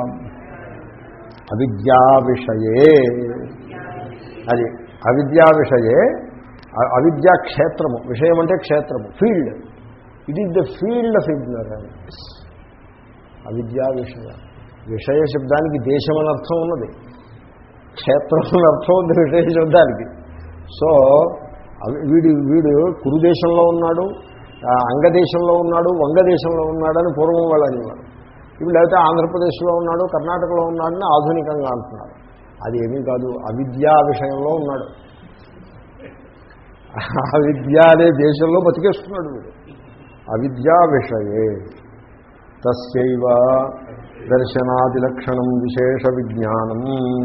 అవిద్యా విషయే అది అవిద్యా విషయే అ- అవిద్యా క్షేత్రము విషయం అంటే క్షేత్రము field it is the field of ignorance అవిద్యా విషయ విషయ శబ్దానికి దేశం అని అర్థం ఉన్నది క్షేత్రం అని అర్థం ఉంది విషయ శబ్దానికి సో అవి- వీడు వీడు కురుదేశంలో ఉన్నాడు ఆ, అంగదేశంలో ఉన్నాడు వంగదేశంలో ఉన్నాడని పూర్వం వాళ్ళు అనేవారు ఇప్పుడు లేకపోతే ఆంధ్రప్రదేశ్లో ఉన్నాడు కర్ణాటకలో ఉన్నాడని ఆధునికంగా అంటున్నారు అది ఏమీ కాదు అవిద్యా విషయంలో ఉన్నాడు అవిద్య అనే దేశంలో బతికేస్తున్నాడు వీడు అవిద్యా విషయే తస్యైవ దర్శనాదిలక్షణం విశేష విజ్ఞానం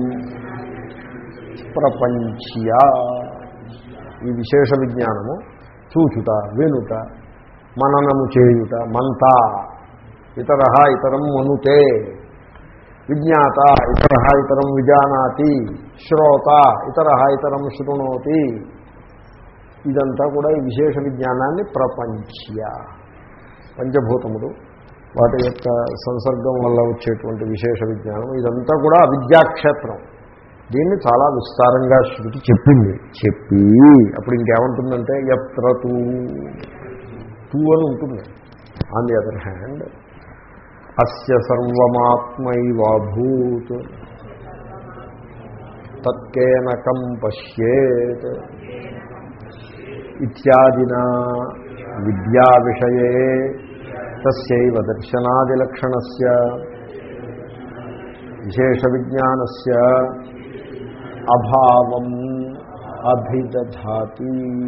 ప్రపంచ్య ఈ విశేష విజ్ఞానము చూచుట వినుట మననము చేయుట మంత ఇతర ఇతరం మనుతే విజ్ఞాత ఇతర ఇతరం విజానాతి శ్రోత ఇతర ఇతరం శృణోతి ఇదంతా కూడా ఈ విశేష విజ్ఞానాన్ని ప్రపంచ్య పంచభూతములు వాటి యొక్క సంసర్గం వల్ల వచ్చేటువంటి విశేష విజ్ఞానం ఇదంతా కూడా అవిద్యాక్షేత్రం దీన్ని చాలా విస్తారంగా శృతి చెప్పింది చెప్పి అప్పుడు ఇంకేమంటుందంటే ఎత్ర తూ తూ అని ఉంటుంది ఆన్ ది అదర్ హ్యాండ్ అస్య సర్వమాత్మైవాభూత్ తత్కేనకం పశ్యేత్ ఇత్యాదినా విద్యా విషయే తస్యైవ దర్శనాదిలక్షణస్య విశేష విజ్ఞానస్య అభావం అభిదధాతి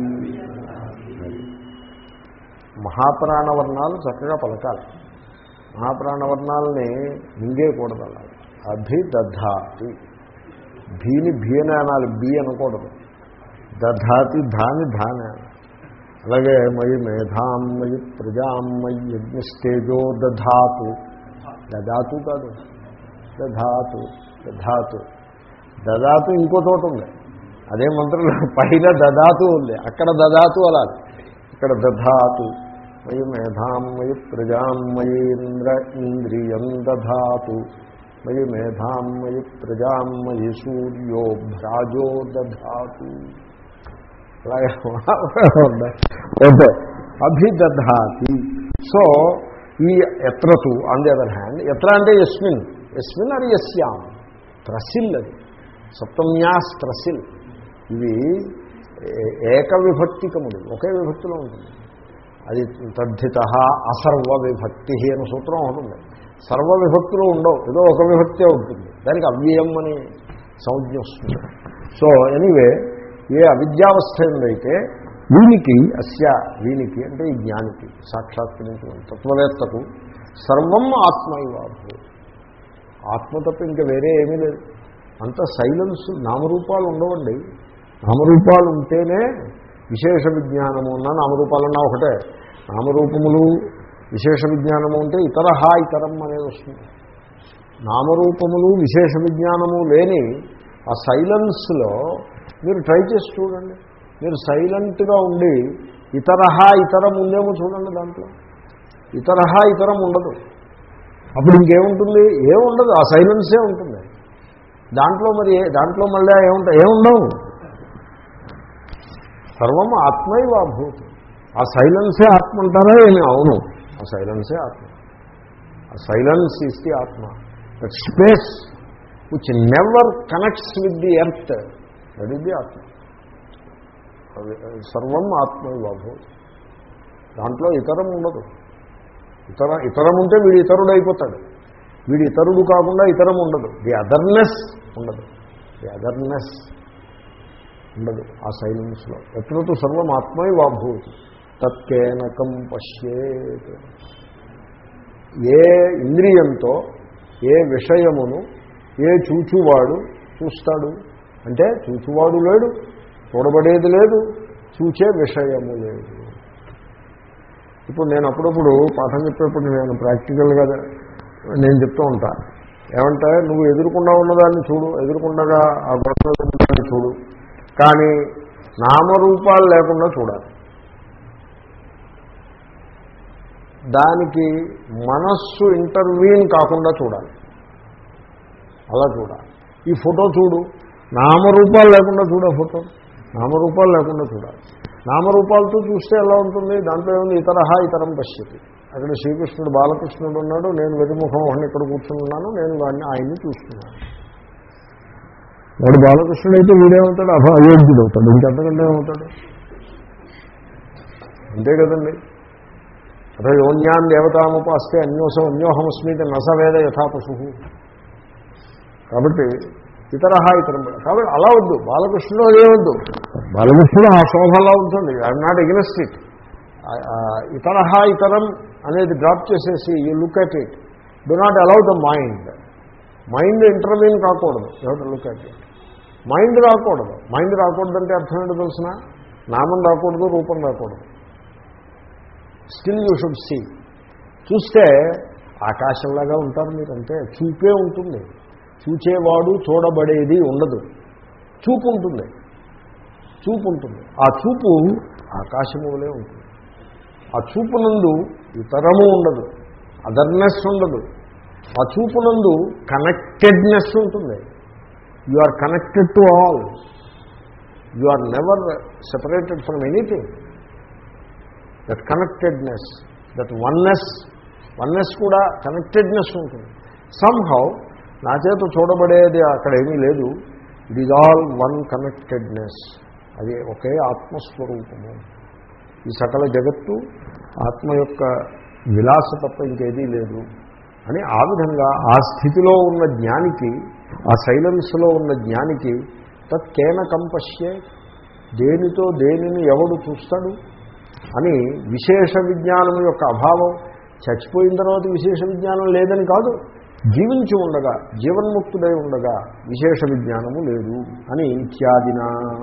మహాప్రాణవర్ణాలు చక్కగా పలకాలి మహాప్రాణవర్ణాలని మింగేయకూడదు అలా అభిదధాతి భీని భీని అనాలి బి అనకూడదు దధాతి ధాని ధాని అనాలి. అలాగే మయి మేధాం మయి ప్రజాం మయి యజ్ఞస్తేజో దధాతు దధాతు కాదు దధాతు దధాతు దదాతు ఇంకో చోట ఉంది అదే మంత్రంలో పైన దదాతు ఉంది అక్కడ దదాతు అలాది ఇక్కడ దధాతు మయి మేధాం మయి ప్రజాం మయేంద్ర ఇంద్రియం దధాతు మయి మేధాం మయి ప్రజాం మయి సూర్యో భ్రాజో దధాతు అలాగే ఉంది. ఓకే అభిదధాతి సో ఈ ఎత్రతు ఆన్ ది అదర్ హ్యాండ్ ఎత్ర అంటే ఎస్మిన్ ఎస్మిన్ అది ఎస్యాం త్రసిల్ అది సప్తమ్యాస్ త్రసిల్ ఇవి ఏ- ఏక విభక్తికములు ఒకే విభక్తిలో ఉంటుంది అది తద్ధిత అసర్వ విభక్తి అనే సూత్రం ఉంటుంది సర్వ విభక్తులు ఉండవు ఏదో ఒక విభక్తే ఉంటుంది దానికి అవ్యయం అని సంజ్ఞ వస్తుంది సో ఎనీవే ఏ అవిద్యావస్థ ఏందైతే వీనికి అస్య వీనికి అంటే ఈ జ్ఞానికి సాక్షాత్కరించిన తత్వవేత్తకు సర్వం ఆత్మైవాభూ ఆత్మ తప్ప ఇంకా వేరే ఏమీ లేదు అంత సైలెన్స్ నామరూపాలు ఉండవండి నామరూపాలు ఉంటేనే విశేష విజ్ఞానము ఉన్న నామరూపాలన్నా ఒకటే నామరూపములు విశేష విజ్ఞానము ఉంటే ఇతరహా ఇతరం అనేది వస్తుంది నామరూపములు విశేష విజ్ఞానము లేని ఆ సైలెన్స్లో మీరు ట్రై చేసి చూడండి మీరు సైలెంట్గా ఉండి ఇతరహా ఇతరం ఉందేమో చూడండి దాంట్లో ఇతరహా ఇతరం ఉండదు అప్పుడు ఇంకేముంటుంది ఏముండదు ఆ సైలెన్సే ఉంటుంది దాంట్లో మరి ఏ- దాంట్లో మళ్ళీ ఏముంటాయి ఏముండవు సర్వం ఆత్మైవాభూతి ఆ సైలెన్సే ఆత్మ అంటారా ఏమి అవును ఆ సైలెన్సే ఆత్మ ఆ silence is the atma that space which never connects with the earth that is the atma అది- అది సర్వం ఆత్మైవాభూతి దాంట్లో ఇతరం ఉండదు ఇతర ఇతరం ఉంటే వీడు ఇతరుడు అయిపోతాడు వీడు ఇతరుడు కాకుండా ఇతరం ఉండదు ది అదర్నెస్ ఉండదు ది అదర్నెస్ ఉండదు ఆ సైలెన్స్లో ఎత్రతు సర్వం ఆత్మై వాభూతి తత్కేనకం పశ్యేత్ ఏ ఇంద్రియంతో ఏ విషయమును ఏ చూచువాడు చూస్తాడు అంటే చూచువాడు లేడు చూడబడేది లేదు చూచే విషయము లేదు ఇప్పుడు నేను అప్పుడప్పుడు పాఠం చెప్పేప్పుడు నేను ప్రాక్టికల్గా నేను చెప్తూ ఉంటా ఏమంటే నువ్వు ఎదురుకుండా ఉన్నదాన్ని చూడు ఎదురుకుండగా ఆ గొడవ ఉన్నదాన్ని చూడు కానీ నామరూపాలు లేకుండా చూడాలి దానికి మనస్సు ఇంటర్వ్యూన్ కాకుండా చూడాలి అలా చూడాలి ఈ ఫోటో చూడు నామరూపాలు లేకుండా చూడ ఫోటో నామరూపాలు లేకుండా చూడాలి నామరూపాలతో చూస్తే ఎలా ఉంటుంది దాంట్లో ఏముంది ఇతరహ ఇతరం పశ్యతి అక్కడ శ్రీకృష్ణుడు బాలకృష్ణుడు ఉన్నాడు నేను వెరిముఖం ఒకటి ఇక్కడ కూర్చుని ఉన్నాను నేను వాడిని ఆయన్ని చూస్తున్నాను వాడు బాలకృష్ణుడు అయితే వీడేమవుతాడు అభ అయోగ్యుడు అవుతాడు ఇంకెంతకంటే ఏమవుతాడు అంతే కదండి అథ యోన్యాన్ దేవతాముపాస్తే అన్యోసం అన్యోహమస్మితి నసవేద యథాపశు కాబట్టి ఇతర ఇతరం కాబట్టి అలా వద్దు బాలకృష్ణుడు అదే వద్దు బాలకృష్ణుడు ఆ శోభలా ఉంటుంది ఐఎమ్ నాట్ ఎగ్నెస్ట్ ఇట్ ఇతర ఇతరం అనేది డ్రాప్ చేసేసి you look at it do not allow the mind mind intervene కాకూడదు ఎవరు లుక్ అట్ ఇట్ మైండ్ రాకూడదు మైండ్ రాకూడదంటే అర్థం ఏంటో తెలిసిన నామం రాకూడదు రూపం రాకూడదు స్టిల్ యూ షుడ్ సీ చూస్తే ఆకాశంలాగా ఉంటారు మీరంటే చూపే ఉంటుంది చూచేవాడు చూడబడేది ఉండదు చూపు ఉంటుంది చూపు ఉంటుంది ఆ చూపు ఆకాశము వలె ఉంటుంది ఆ చూపు నందు ఇతరము ఉండదు అదర్నెస్ ఉండదు ఆ చూపు నందు కనెక్టెడ్నెస్ ఉంటుంది you are connected to all you are never separated from anything that connectedness that oneness oneness కూడా కనెక్టెడ్నెస్ ఉంటుంది సంహౌ నా చేత చూడబడేది అక్కడ ఏమీ లేదు it is all one connectedness అది ఒకే ఆత్మస్వరూపము ఈ సకల జగత్తు ఆత్మ యొక్క విలాస తప్ప ఇంకేదీ లేదు అని ఆ విధంగా ఆ స్థితిలో ఉన్న జ్ఞానికి ఆ సైలెన్స్లో ఉన్న జ్ఞానికి తత్కేన కంపశ్యే దేనితో దేనిని ఎవడు చూస్తాడు అని విశేష విజ్ఞానం యొక్క అభావం చచ్చిపోయిన తర్వాత విశేష విజ్ఞానం లేదని కాదు జీవించి ఉండగా జీవన్ముక్తుడై ఉండగా విశేష విజ్ఞానము లేదు అని ఇత్యాదిన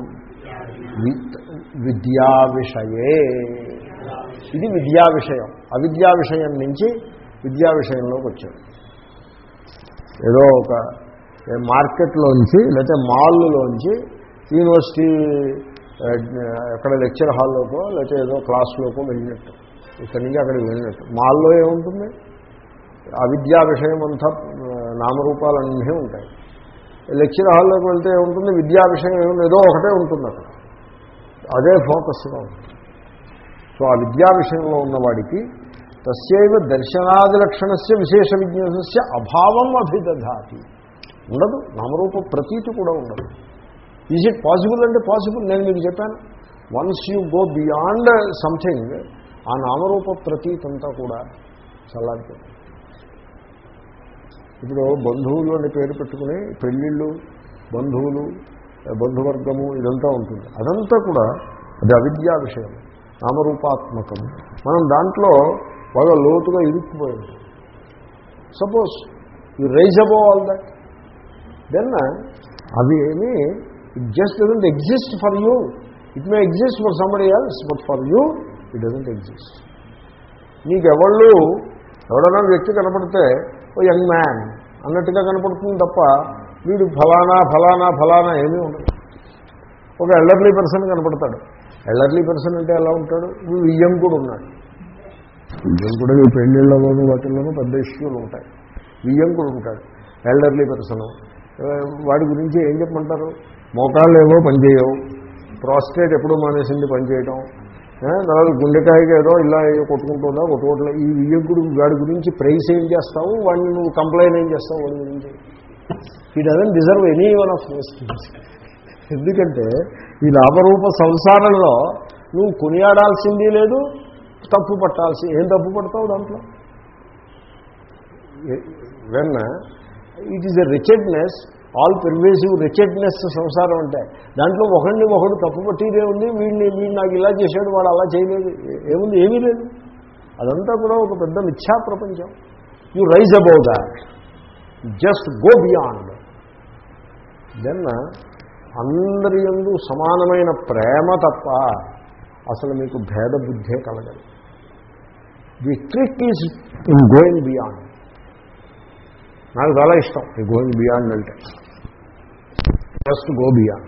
విద్యా విషయే ఇది విద్యా విషయం అవిద్యా విషయం నుంచి విద్యా విషయంలోకి వచ్చాడు ఏదో ఒక మార్కెట్లోంచి లేకపోతే మాల్లోంచి యూనివర్సిటీ ఎక్కడ లెక్చర్ హాల్లోకో లేకపోతే ఏదో క్లాస్లోకో వెళ్ళినట్టు ఇక్కడి నుంచి అక్కడికి వెళ్ళినట్టు మాల్లో ఏముంటుంది అవిద్యా విషయం అంతా నామరూపాలన్నీ ఉంటాయి లెక్చర్ హాల్లోకి వెళ్తే ఏముంటుంది విద్యా విషయం ఏముంది ఏదో ఒకటే ఉంటుంది అక్కడ అదే ఫోకస్గా ఉంటుంది సో ఆ విద్యా విషయంలో ఉన్నవాడికి తస్యైవ దర్శనాది లక్షణస్య విశేష విజ్ఞానస్య అభావం అభిదధాతి ఉండదు నామరూప ప్రతీతి కూడా ఉండదు ఈజ్ ఇట్ పాసిబుల్ అంటే పాసిబుల్ నేను మీకు చెప్పాను once you go beyond something ఆ నామరూప ప్రతీతి అంతా కూడా చల్లారిపోతుంది ఇప్పుడు బంధువులు అని పేరు పెట్టుకుని పెళ్ళిళ్ళు బంధువులు బంధువర్గము ఇదంతా ఉంటుంది అదంతా కూడా అది అవిద్యా విషయం నామరూపాత్మకం మనం దాంట్లో బాగా లోతుగా ఇరుక్కుపోయింది suppose you rise above all that then అవి ఏమి it just doesn't exist for you it may exist for somebody else but for you it doesn't exist నీకు ఎవళ్ళు ఎవడన్నా వ్యక్తి కనపడితే ఓ యంగ్ మ్యాన్ అన్నట్టుగా కనపడుతుంది తప్ప వీడు ఫలానా ఫలానా ఫలానా ఏమీ ఉండదు ఒక ఎల్డర్లీ పర్సన్ కనపడతాడు ఎల్డర్లీ పర్సన్ అంటే ఎలా ఉంటాడు వీడు ఇయ్యం కూడా ఉన్నాడు ఇయ్యం కూడా ఈ పెళ్ళిళ్ళలోనూ వాటిల్లోనూ పెద్ద ఇష్యూలు ఉంటాయి ఇయ్యం కూడా ఉంటాడు ఎల్డర్లీ పర్సన్ వాడి గురించి ఏం చెప్పమంటారు మోకాళ్ళు ఏవో పనిచేయవు ప్రాస్టేట్ ఎప్పుడు మానేసింది పనిచేయడం ఆ, తర్వాత గుండెకాయకి ఏదో ఇలా ఏదో కొట్టుకుంటుందా కొట్టుకోవట్లే ఈ వియ్యకుడు వాడి గురించి ప్రైస్ ఏం చేస్తావు వాడిని నువ్వు కంప్లైంట్ ఏం చేస్తావు వాడి గురించి ఈ doesn't deserve any one of things ఎందుకంటే ఈ లాభరూప సంసారంలో నువ్వు కొనియాడాల్సింది లేదు తప్పు పట్టాల్సి ఏం తప్పు పడతావు దాంట్లో when it is a wretchedness all pervasive wretchedness సంసారం అంటే దాంట్లో ఒకడిని ఒకడు తప్పు పట్టిదే ఉంది వీడిని వీడు నాకు ఇలా చేశాడు వాడు అలా చేయలేదు ఏ- ఏముంది ఏమీ లేదు అదంతా కూడా ఒక పెద్ద మిథ్యా ప్రపంచం you rise above that just go beyond then అందరి ఎందు సమానమైన ప్రేమ తప్ప అసలు మీకు భేద బుద్ధే కలగదు the trick is in going beyond నాకు చాలా ఇష్టం ఈ గోయింగ్ బియాండ్ అంటే జస్ట్ గో బియాండ్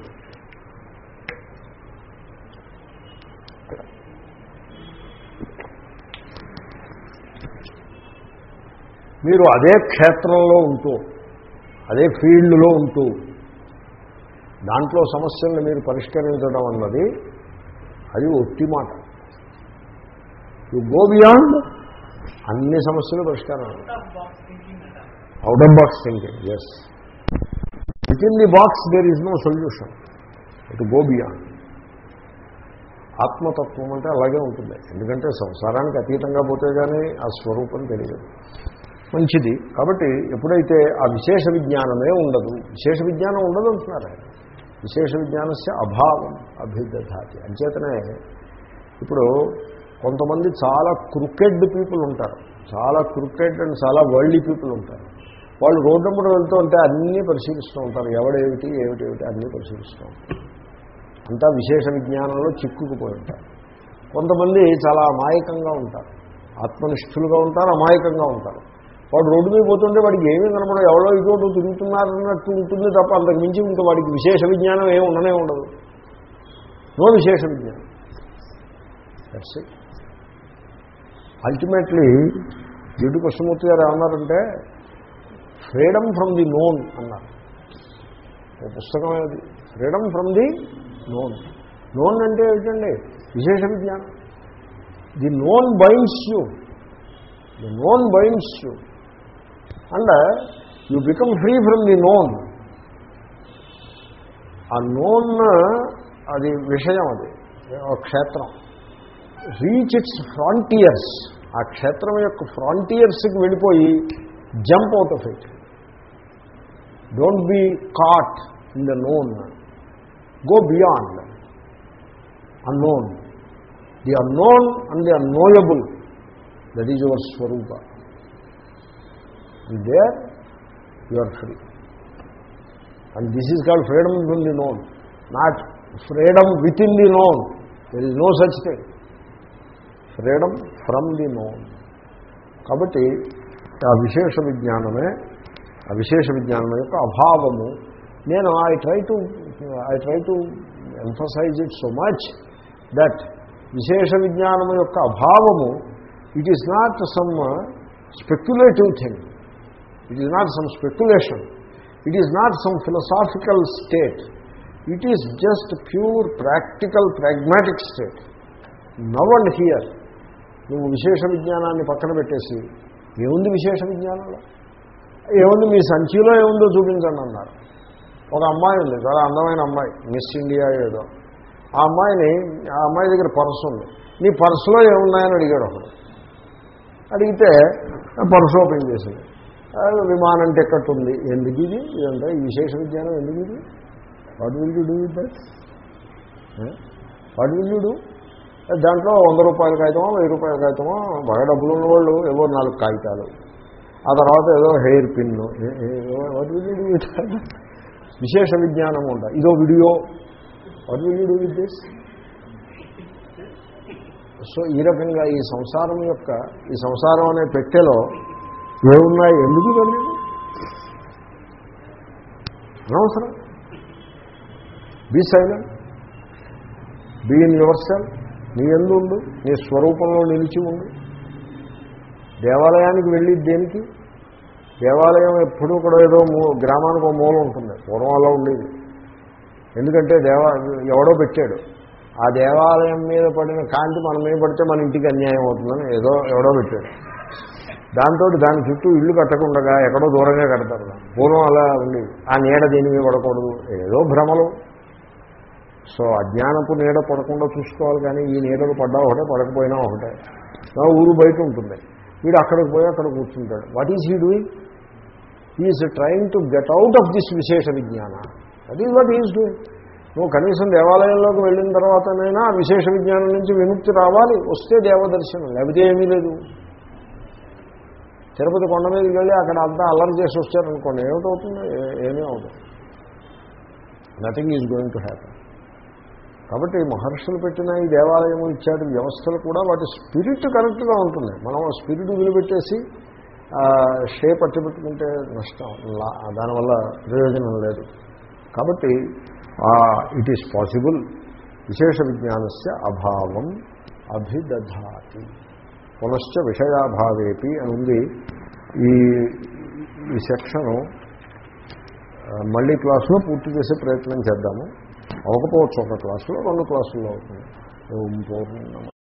మీరు అదే క్షేత్రంలో ఉంటూ అదే ఫీల్డ్లో ఉంటూ దాంట్లో సమస్యల్ని మీరు పరిష్కరించడం అన్నది అది ఒట్టి మాట యు గో బియాండ్ అన్ని సమస్యలు పరిష్కారం out of box thinking is within the box there is no solution it go beyond ఆత్మతత్వం అంటే అలాగే ఉంటుంది ఎందుకంటే సంసారానికి అతీతంగా పోతే కానీ ఆ స్వరూపం తెలియదు మంచిది కాబట్టి ఎప్పుడైతే ఆ విశేష విజ్ఞానమే ఉండదు విశేష విజ్ఞానం ఉండదు అంటున్నారు ఆయన. విశేష విజ్ఞానస్య అభావం అభిదధాతి అంచేతనే ఇప్పుడు కొంతమంది చాలా క్రికెట్ పీపుల్ ఉంటారు చాలా క్రికెట్ అండ్ చాలా వరల్డ్ పీపుల్ ఉంటారు వాళ్ళు రోడ్డు మీద వెళ్తూ ఉంటే అన్నీ పరిశీలిస్తూ ఉంటారు ఎవడేమిటి ఏమిటి ఏమిటి అన్నీ పరిశీలిస్తూ ఉంటారు అంతా విశేష విజ్ఞానంలో చిక్కుకుపోయి ఉంటారు కొంతమంది చాలా అమాయకంగా ఉంటారు ఆత్మనిష్ఠులుగా ఉంటారు అమాయకంగా ఉంటారు వాడు రోడ్డు మీద పోతుంటే వాడికి ఏమీ కనపడదు ఎవరో ఇటువంటి తిరుగుతున్నారన్నట్టు ఉంటుంది తప్ప అంతకు మించి ఇంకా వాడికి విశేష విజ్ఞానం ఏమి ఉండనే ఉండదు నో విశేష విజ్ఞానం దట్స్ ఇట్ అల్టిమేట్లీ జిడ్డు కృష్ణమూర్తి గారు ఏమన్నారంటే ఫ్రీడమ్ ఫ్రమ్ ది నోన్ అన్నారు ఓ పుస్తకం అది freedom from the known known అంటే ఏంటండి విశేష విజ్ఞానం the known binds you the known binds you and you become free from the known ఆ నోన్ అది విషయం అది ఒక క్షేత్రం రీచ్ ఇట్స్ ఫ్రాంటియర్స్ ఆ క్షేత్రం యొక్క ఫ్రాంటియర్స్కి వెళ్ళిపోయి jump out of it don't be caught in the known go beyond unknown the unknown and the unknowable that is your swarupa and there you are free and this is called freedom from the known not freedom within the known there is no such thing freedom from the known కాబట్టి ఆ విశేష విజ్ఞానమే ఆ విశేష విజ్ఞానం యొక్క అభావము నేను I try to I try to emphasize it so much that విశేష విజ్ఞానం యొక్క అభావము it is not some speculative thing it is not some speculation it is not some philosophical state it is just pure practical pragmatic state now and here నువ్వు విశేష విజ్ఞానాన్ని పక్కన పెట్టేసి ఏముంది విశేష విజ్ఞానంలో ఏముంది మీ సంచిలో ఏముందో చూపించండి అన్నారు ఒక అమ్మాయి ఉంది చాలా అందమైన అమ్మాయి మిస్ ఇండియా ఏదో ఆ అమ్మాయిని ఆ అమ్మాయి దగ్గర పర్సు ఉంది నీ పర్సులో ఏమున్నాయని అడిగాడు ఒకడు అడిగితే పర్సు ఓపెన్ చేసింది ఆ, విమానం టికెట్ ఉంది ఎందుకు ఇది ఇదంతా ఈ విశేష విజ్ఞానం ఎందుకు ఇది what will you do with that what will you do దాంట్లో వంద రూపాయల కాగితమో వెయ్యి రూపాయల కాగితమో బాగా డబ్బులు ఉన్నవాళ్ళు ఏవో నాలుగు కాగితాలు ఆ తర్వాత ఏదో hairpin what will you do with విశేష విజ్ఞానం ఉండ ఇదో video what will you do with this so ఈ రకంగా ఈ సంసారం యొక్క ఈ సంసారం అనే పెట్టెలో ఏమున్నాయి ఎందుకు ఇవన్నీ అనవసరం be silent be in yourself నీ ఎందు ఉండు నీ స్వరూపంలో నిలిచి ఉండు దేవాలయానికి వెళ్ళి దేనికి దేవాలయం ఎప్పుడూ కూడా ఏదో మూ గ్రామానికి ఒక మూల ఉంటుంది పూర్వం అలా ఉండేది ఎందుకంటే దేవా ఎవడో పెట్టాడు ఆ దేవాలయం మీద పడిన కాంతి మన మీద పడితే మన ఇంటికి అన్యాయం అవుతుందని ఏదో ఎవడో పెట్టాడు దాంతో దాని చుట్టూ ఇల్లు కట్టకుండా ఎక్కడో దూరంగా కడతారు పూర్వం అలా ఉంది ఆ నీడ దీని మీద పడకూడదు ఏదో భ్రమలు సో అజ్ఞానపు నీడ పడకుండా చూసుకోవాలి కానీ ఈ నీడలు పడ్డా ఒకటే పడకపోయినా ఒకటే నా ఊరు బయట ఉంటుంది వీడు అక్కడికి పోయి అక్కడ కూర్చుంటాడు what is he doing is trying to get out of this విశేష విజ్ఞాన that is what is doing నువ్వు కనీసం దేవాలయంలోకి వెళ్ళిన తర్వాతనైనా ఆ విశేష విజ్ఞానం నుంచి విముక్తి రావాలి వస్తే దేవదర్శనం లేకపోతే ఏమీ లేదు తిరుపతి కొండ మీదకి వెళ్ళి అక్కడ అంతా అల్లరి చేసి వచ్చారనుకోండి ఏమిటవుతుంది ఏ- ఏమీ అవుతుంది nothing is going to happen కాబట్టి మహర్షులు పెట్టిన ఈ దేవాలయము ఇత్యాది వ్యవస్థలు కూడా వాటి స్పిరిట్ కరెక్ట్గా ఉంటుంది మనం ఆ స్పిరిట్ వదిలిపెట్టేసి షేప్ అట్టి పెట్టుకుంటే నష్టం లా- దానివల్ల ప్రయోజనం లేదు కాబట్టి ఇట్ ఈస్ పాసిబుల్ విశేష విజ్ఞానస్య అభావం అభిదధాతి పునశ్చ విషయాభావేపి అని ఉంది ఈ ఈ సెక్షను ఆ, మళ్ళీ క్లాసులో పూర్తి చేసే ప్రయత్నం చేద్దాము అవ్వకపోవచ్చు ఒక క్లాసులో రెండు క్లాసుల్లో అవుతుంది ఓం పూర్ణమ